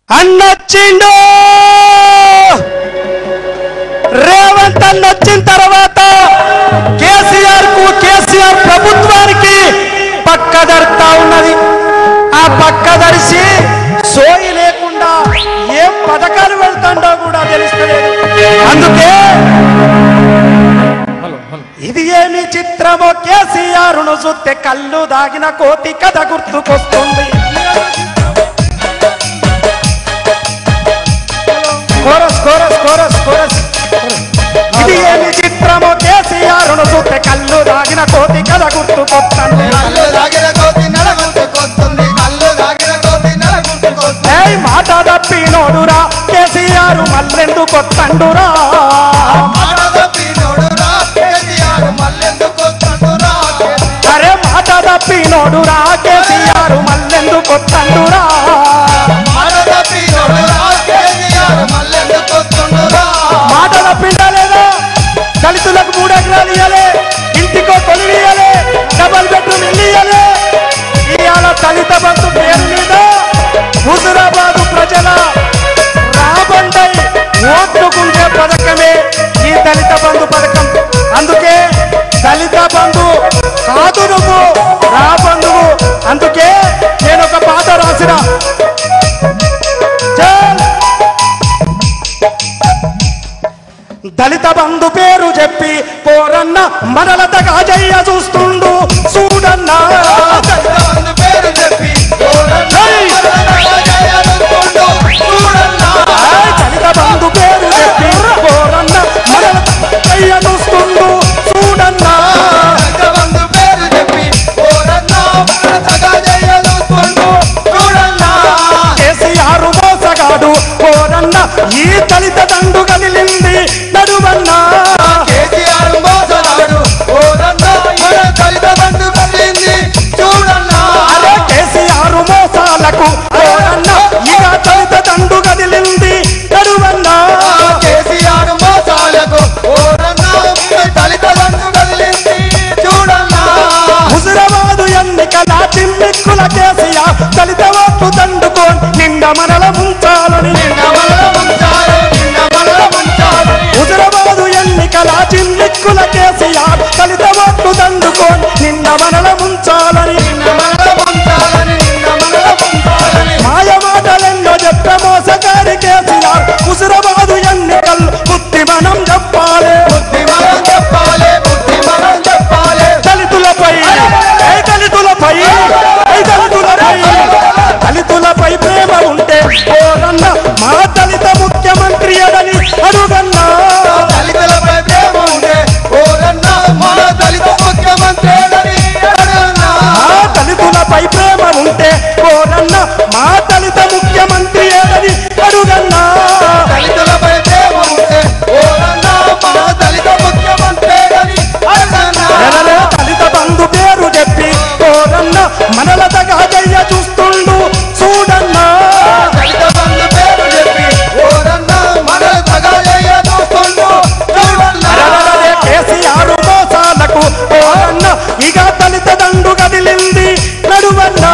అన్నొచ్చిండు రేవంత్ అన్న వచ్చిన తర్వాత కేసీఆర్ కు కేసీఆర్ ప్రభుత్వానికి పక్కదరుతా ఉన్నది ఆ పక్కదరిసి సోయి లేకుండా ఏం పథకాలు వెళ్తాండో కూడా తెలుస్తలేదు అందుకే ఇది ఏమి చిత్రమో కేసీఆర్ ను చూస్తే కళ్ళు దాగిన కోతి కథ గుర్తుకొస్తుంది కోరస్ కోరస్ కోరస్ కోరస్ ఇది ఏమి చిత్రమో కేసీఆర్ ను చూస్తే కళ్ళు దాగిన కోతి కథ గుర్తుకొస్తుంది కళ్ళు దాగిన కోతి నడగుంటుకొస్తుంది కళ్ళు దాగిన కోతి నడగుంటుకొస్తుంది ఏయ్ మాట తప్పినోడురా కేసీఆర్ మల్లెందుకొత్తండురా మాట తప్పినోడురా కేసీఆర్ మల్లెందుకొస్తాడురా అరే మాట తప్పినోడురా కేసీఆర్ మల్లెందుకొత్తండురా మాట తప్పినోడురా కేసీఆర్ మల్లెందుకొస్తుండురా మాట తప్పిందా లేదా దళితులకు మూడు ఎకరాలు ఇయ్యలే ఇంటికో కొలువు ఇయ్యలే డబల్ బెడ్రూమ్ ఇల్లు ఇయ్యలే ఇవాళ దళిత బంధు పేరు మీద హుజురాబాదు ప్రజల రాబండై ఓట్లుకుంటే పథకమే ఈ దళిత బంధు పథకం అందుకే దళిత బంధు కాదు నువ్వు రా బంధువు అందుకే నేను ఒక పాట రాసిన చల్ దళిత బంధు పేరు చెప్పి పోరన్న మనలతగా జయ్య చూస్తుండు చూడన్నా దళిత పేరు చెప్పి ఓరన్నా జయాలనుకుంటూ చూడన్నా ఆయ్ దళిత బంధు పేరు చెప్పి పోరన్న మనలత జయ్య చూస్తుండు చూడన్నా దళిత బంధు పేరు చెప్పి ఓరన్నా మనసగా జయాలనుకుంటూ చూడన్నా కేసీఆర్ మోసగాడు పోరన్న ఈ దళిత దండు కదిలింది నడువన్నా కేసీఆర్ మోసగాడు ఓరన్నా మన దళిత బంధు కలిగింది చూడన్నా అదే కేసీఆర్ మోసాలకు పోరన్న ఇక దళిత దండు కదిలింది నడువన్నా కేసీఆర్ మోసాలకు ఓరన్నా మన దళిత బంధు కలిగింది చూడన్నా హుజురాబాదు ఎన్నికల తిమ్మిక్కుల కేసీఆర్ దళిత ఓట్లు దండుకోని నిండ మనల ముంచాలని నిన్న మనల ముంచాలి నిన్న మనల ముంచాలి హుజురాబాదు ఎన్నికల చిమ్మిక్కుల కేసీఆర్ దళిత ఓట్లు దండుకోని నిండ మనల ముంచాలని నిన్న మనల ముంచాలని నిన్న మనల ముంచాలని మాయ మాటలెన్నో చెప్పే మోసగారి కేసీఆర్ హుజురాబాదు ఎన్నికలు బుద్ధి మనం చెప్పాలి బుద్ధి మనం చెప్పాలి బుద్ధి మనం చెప్పాలి దళితులపై ఏ దళితులపై ఏ దళితులపై దళితులపై ప్రేమ ఉంటే ఓరన్న మా దళిత ముఖ్యమంత్రి ఎడని అడుగన్నా దళితులపై ప్రేమ ఉంటే ఓరన్నా మన దళిత ముఖ్యమంత్రి అని అడగన్నా మా దళితులపై ప్రేమ ఉంటే ఓరన్న మా దళిత ముఖ్యమంత్రి ఎడని అడుగన్నా దళితులపై ప్రేమ ఉంటే ఓరన్నా మన దళిత ముఖ్యమంత్రి అని అడగన్నా ఎనలే దళిత బంధు పేరు చెప్పి ఓరన్న మనలతగా జయ్య చూస్తుండు చూడన్నా దళిత బంధు పేరు చెప్పి ఓరన్నా మన తగలయ్య చూస్తుండు చూడన్నా అరవలే కేసీఆర్ మోసాలకు ఓరన్న ఇక దళిత దండు కదిలింది నడువన్నా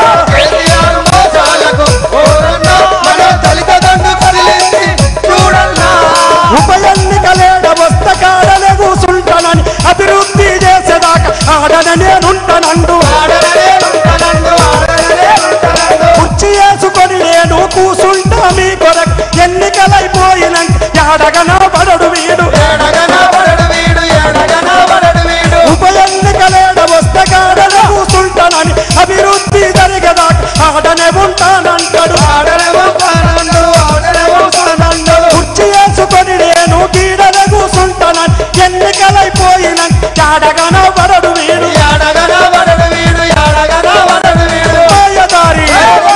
కేసీఆర్ మోసాలకు ఓరన్నా మన దళిత దండు కదిలింది చూడన్నా ఉప ఎన్నికలేడ వస్త కాడలే కూసుంటానని అభివృద్ధి చేసేదాకా ఆడన నేనుంటానండు ఆడలనే ఉంటానండు ఆడలనే ఉంటానండు కుర్చీ వేసుకొని నేను కూసుంటా మీ కొరకు ఎన్నికలైపోయినాక యాడగనా పడడు వీడు ఎడగన పడడు వీడు ఎడగన పడడు వీడు ఉప ఎన్నికలేడ వస్త కాడలే కూసుంటానని అభివృద్ధి జరిగేదాకా ఆడనే ఉంటానంటాడు ఆడలే ఉంటానండు ఆడలే ఉంటానండు కుర్చీ వేసుకొని నేను కీడనే కూసుంటానని ఎన్నికలైపోయినాక యాడగనా పడడు వీడు ఎడగన పడడు వీడు ఎడగన పడడు వీడు మాయదారి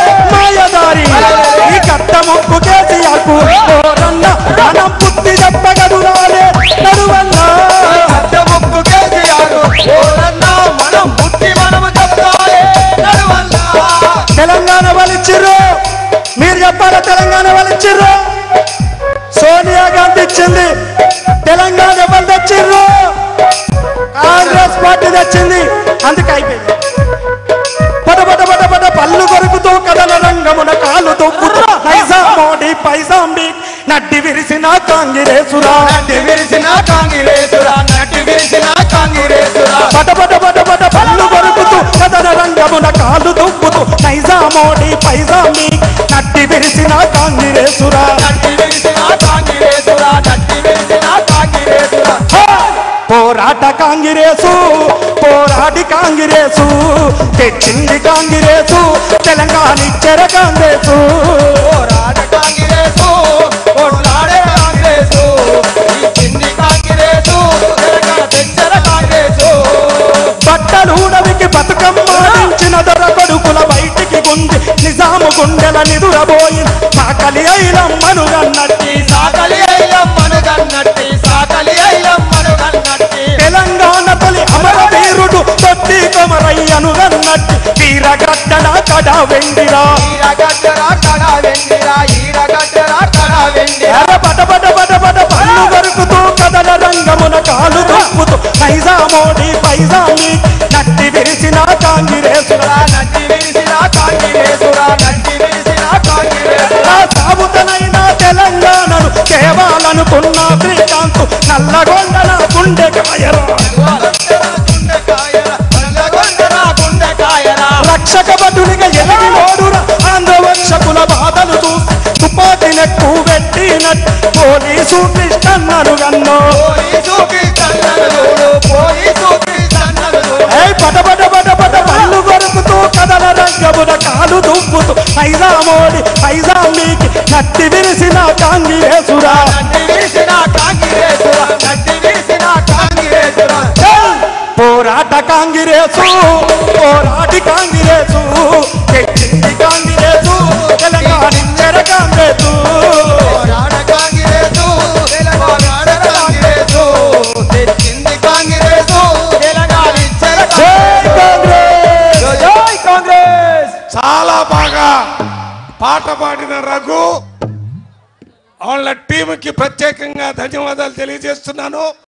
మాయదారి ఈ కట్ట ముక్కు కేసీఆర్కు ఓరన్న మనం బుద్ధి చెప్పగదురాలే నడువన్నా అడ్డ ముక్కు కేసీఆర్ ఓరన్నా మనం బుద్ధి మనము చెప్తాలే నడువన్నా తెలంగాణ వాళ్ళిచ్చిర్రు మీరు చెప్పాలా తెలంగాణ వాళ్ళిచ్చిర్రు సోనియా గాంధీ ఇచ్చింది తెలంగాణ ఎవరు తెచ్చిర్రు కాంగ్రెస్ పార్టీ తెచ్చింది అందుకే అయిపోయింది పద పద పద పద పళ్ళు కొరుకుతూ కథల రంగమున కాలు తొక్కుతూ నైజాం పైజాంబి నడ్డి విరిసిన కాంగిరేసురా నటి విరిసిన కాంగిరేసురా నటి విరిసిన కాంగిరేసురా పట పట పట పట పళ్ళు కొరుకుతూ కథన రంగమున కాలు దుప్పుతూ నైజామోడి పైజాంబి నడ్డి విరిసిన కాంగిరేసురా నటి విరిసిన కాంగిరేసురా నటి విరిసిన కాంగిరేసురా హా! పోరాట కాంగిరేసు పోరాడి కాంగిరేసు తెచ్చింది కాంగిరేసు తెలంగాణ ఇచ్చెర కాంగ్రెసు పోరాట కాంగిరేసు ఓట్లాడే కాంగిరేసు ఈ కింది కాంగిరేసు తెలంగాణ తెచ్చర కాంగిరేసు బట్టలు ఉడవికి బతుకమ్మాడించిన దొర కొడుకుల బయటికి గుంది నిజాము గుండెల నిదురబోయి సాకలి ఐలమ్మను గన్నట్టి ఈ సాకలి ఐలమ్మను గన్నట్టి సాకలి ఐలమ్మను గన్నట్టి తెలంగాణ తొలి అమర వీరుడు తొట్టి కొమరయ్యను గన్నట్టి వీరగడ్డన కడ వెండిరా ఈరగడ్డరా కడ వెండిరా ఈరగడ్డరా కడ వెండిరా ఎర్ర పట పట పట పట పళ్ళు కొరుకుతూ కదల రంగమున కాలు దుప్పుతూ నైజామోడి పైజామి నట్టి విరిసిన కాంగిరేసురా నట్టి విరిసిన కాంగిరేసురా నట్టి విరిసిన కాంగిరేసురా ఆ సాగుతనైన తెలంగాణను తేవాలనుకున్న శ్రీకాంత్ నల్లగొండల గుండె కాయరా గుండెకాయరా నల్లగొండరా గుండెకాయరా రక్షక భటునిగా ఎదిగి నోడురా ఆంధ్ర వక్షకుల బాధలు చూసి తుపాకి నెక్కు పెట్టినట్టు పోలీసు కృష్ణన్నను గన్నో పోలీసుకి చన్నలు చూడు పోలీసుకి చన్నలు చూడు ఏయ్ పట పట పట పట పళ్ళు కొరుకుతూ కదల రంగమున కాలు దుప్పుతూ ఐజామోడి ఐజామీకి నట్టి విరిసిన కాంగిరేసురా నట్టి విరిసిన కాంగిరేసురా నట్టి విరిసిన కాంగిరేసురా ఏయ్! పోరాట కాంగిరేసు పోరాటి కాంగిరేసు తెచ్చింది కాంగిరేసు తెలంగాణ ఇచ్చెర కాంగ్రెసు పోరాడ కాంగిరేసు పోరాడ కాంగిరేసు తెచ్చింది కాంగిరేసు తెలంగాణ ఇచ్చిన జై కాంగ్రెస్ జై కాంగ్రెస్ చాలా బాగా పాట పాడిన రఘు వాళ్ళ టీంకి ప్రత్యేకంగా ధన్యవాదాలు తెలియజేస్తున్నాను